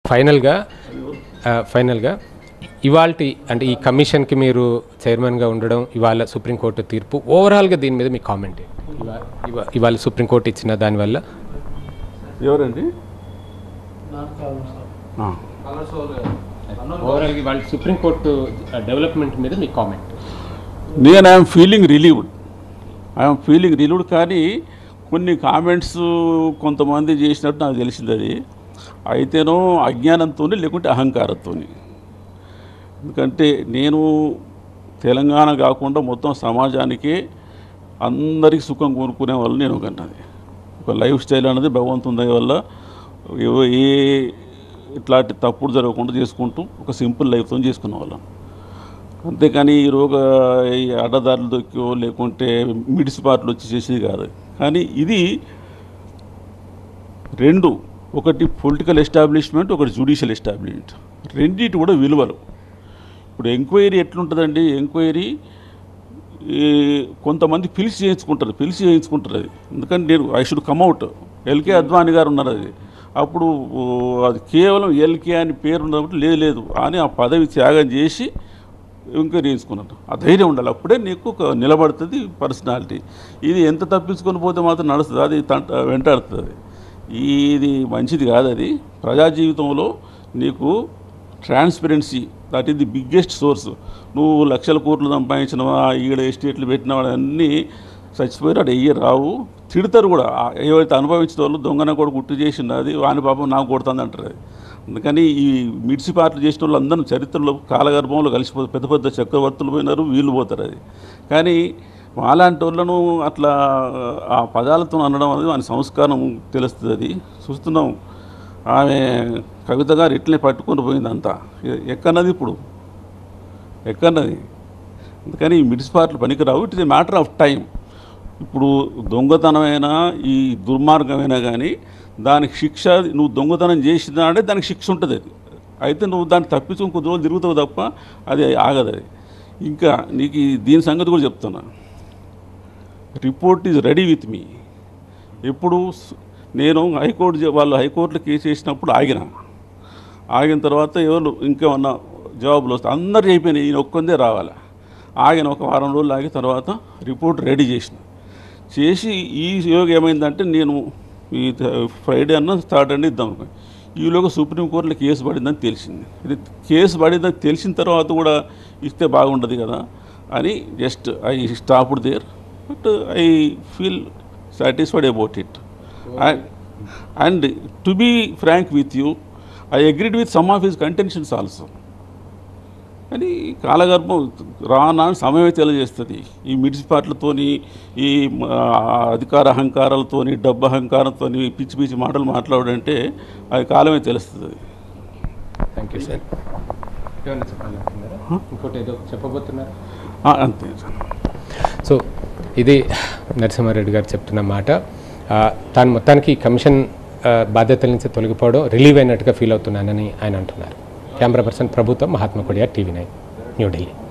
ఫైనల్గా ఆ, ఫైనల్గా ఇవాళ అంటే ఈ కమిషన్కి మీరు చైర్మన్గా ఉండడం ఇవాళ సుప్రీంకోర్టు తీర్పు ఓవరాల్గా దీని మీద మీ కామెంట్ ఏంటి? ఇవా- ఇవా- ఇవాళ సుప్రీంకోర్టు ఇచ్చిన దానివల్ల ఎవరండి ఆ. ఓవరాల్గా ఇవాళ సుప్రీంకోర్టు డెవలప్మెంట్ మీద మీ కామెంట్ నేను I'm feeling relieved I'm feeling relieved కానీ కొన్ని కామెంట్స్ కొంతమంది చేసినట్టు నాకు తెలిసింది అది అయితేనో అజ్ఞానంతో లేకుంటే అహంకారంతో ఎందుకంటే నేను తెలంగాణ కాకుండా మొత్తం సమాజానికి అందరికీ సుఖం కోరుకునే వాళ్ళు నేను ఒకన్నది ఒక లైఫ్ స్టైల్ అనేది భగవంతుని దయ వల్ల ఎవ- ఏ ఇట్లాంటి తప్పుడు జరగకుండా చేసుకుంటూ ఒక సింపుల్ లైఫ్తో చేసుకునే వాళ్ళం అంతేకాని ఈ రోగ ఈ అడ్డదారులు దొక్కో లేకుంటే మిడిసిపాట్లు వచ్చి చేసేది కాదు కానీ ఇది రెండు ఒకటి పొలిటికల్ ఎస్టాబ్లిష్మెంట్ ఒకటి జ్యుడిషియల్ ఎస్టాబ్లిష్మెంట్ రెండింటి కూడా విలువలు ఇప్పుడు ఎంక్వైరీ ఎట్లుంటుందండి ఎంక్వైరీ ఈ కొంతమంది పిలిచి చేయించుకుంటారు పిలిచి చేయించుకుంటారు అది ఎందుకంటే నేను I should come out L K Advani గారు ఉన్నారు అది అప్పుడు ఓ, అది కేవలం ఎల్కే అని పేరు ఉన్నప్పుడు లేదు లేదు అని ఆ పదవి త్యాగం చేసి ఎంక్వైరీ చేసుకున్నాను ఆ ధైర్యం ఉండాలి అప్పుడే నీకు ఒక నిలబడుతుంది పర్సనాలిటీ ఇది ఎంత తప్పించుకొని పోతే మాత్రం నడుస్తుంది అది తంట వెంటాడుతుంది అది ఇది మంచిది కాదు అది ప్రజా జీవితంలో నీకు transparency that is the biggest source నువ్వు లక్షల కోట్లు సంపాదించినవా ఈడ ఎస్టేట్లు పెట్టినవా అన్నీ చచ్చిపోయారు అక్కడ ఎయ్య రావు తిడతారు కూడా ఆ ఏవైతే అనుభవించిన వాళ్ళు దొంగన కూడా గుర్తు చేసింది అది వాని పాపం నాకు కొడుతుంది అంటారు అది అందుకని ఈ మిడిసిపాట్లు చేసిన వాళ్ళు అందరూ చరిత్రలో కాలగర్భంలో కలిసిపోతారు పెద్ద పెద్ద చక్రవర్తులు పోయినారు వీళ్ళు పోతారు అది కానీ అలాంటి వాళ్ళను అట్లా ఆ పదాలతో అనడం అనేది వాని సంస్కారం తెలుస్తుంది అది చూస్తున్నాం ఆమె కవిత గారు ఇట్లనే పట్టుకొని పోయింది అంతా ఎ- ఎక్కన్నది ఇప్పుడు ఎక్కన్నది అందుకని ఈ మిడిసిపాట్లు పనికిరావు it is a matter of time ఇప్పుడు దొంగతనమైనా ఈ దుర్మార్గమైనా కానీ దానికి శిక్ష నువ్వు దొంగతనం చేసినా అంటే దానికి శిక్ష ఉంటుంది అది అయితే నువ్వు దాన్ని తప్పించుకొని కొద్ది రోజులు తిరుగుతావు తప్ప అది ఆగదు అది ఇంకా నీకు ఈ దీని సంగతి కూడా చెప్తున్నా report is ready with me ఎప్పుడు స్- నేను హైకోర్టు జ- వాళ్ళు హైకోర్టులో కేసు వేసినప్పుడు ఆగిన ఆగిన తర్వాత ఎవరు ఇంకేమన్నా జవాబులు వస్తే అందరు అయిపోయినాయి ఈయన ఒక్కందే రావాలి ఆగిన ఒక వారం రోజులు ఆగిన తర్వాత రిపోర్ట్ రెడీ చేసిన చేసి ఈ యోగం ఏమైందంటే నేను ఈ థ- ఫ్రైడే అన్న థర్డ్ అండి ఇద్దాం అనుకున్నా. ఈలోగా సుప్రీంకోర్టులో కేసు పడిందని తెలిసింది ఇది కేసు పడిందని తెలిసిన తర్వాత కూడా ఇస్తే బాగుండదు కదా అని just I stopped there but I feel satisfied about it and to be frank with you I agreed with some of his contentions also కానీ కాలగర్భం రానా సమయమే తెలియజేస్తుంది ఈ మిడిసిపాట్లతోని ఈ ఆ, అధికార అహంకారాలతోని డబ్బు అహంకారంతోని పిచ్చి పిచ్చి మాటలు మాట్లాడంటే అది కాలమే తెలుస్తుంది థ్యాంక్ యూ సార్ ఏమన్నా చెప్పాలనుకున్నారా ఇంకోటి ఏదో చెప్పబోతున్నారు ఆ, అంతే సో ఇది నరసింహారెడ్డి గారు చెప్తున్న మాట ఆ, తాను మొత్తానికి ఈ కమిషన్ ఆ, బాధ్యతల నుంచి తొలగిపోవడం రిలీవ్ అయినట్టుగా ఫీల్ అవుతున్నానని ఆయన అంటున్నారు కెమెరా పర్సన్ ప్రభుత్వం మహాత్మా కొడియా టీవీ నైన్ న్యూఢిల్లీ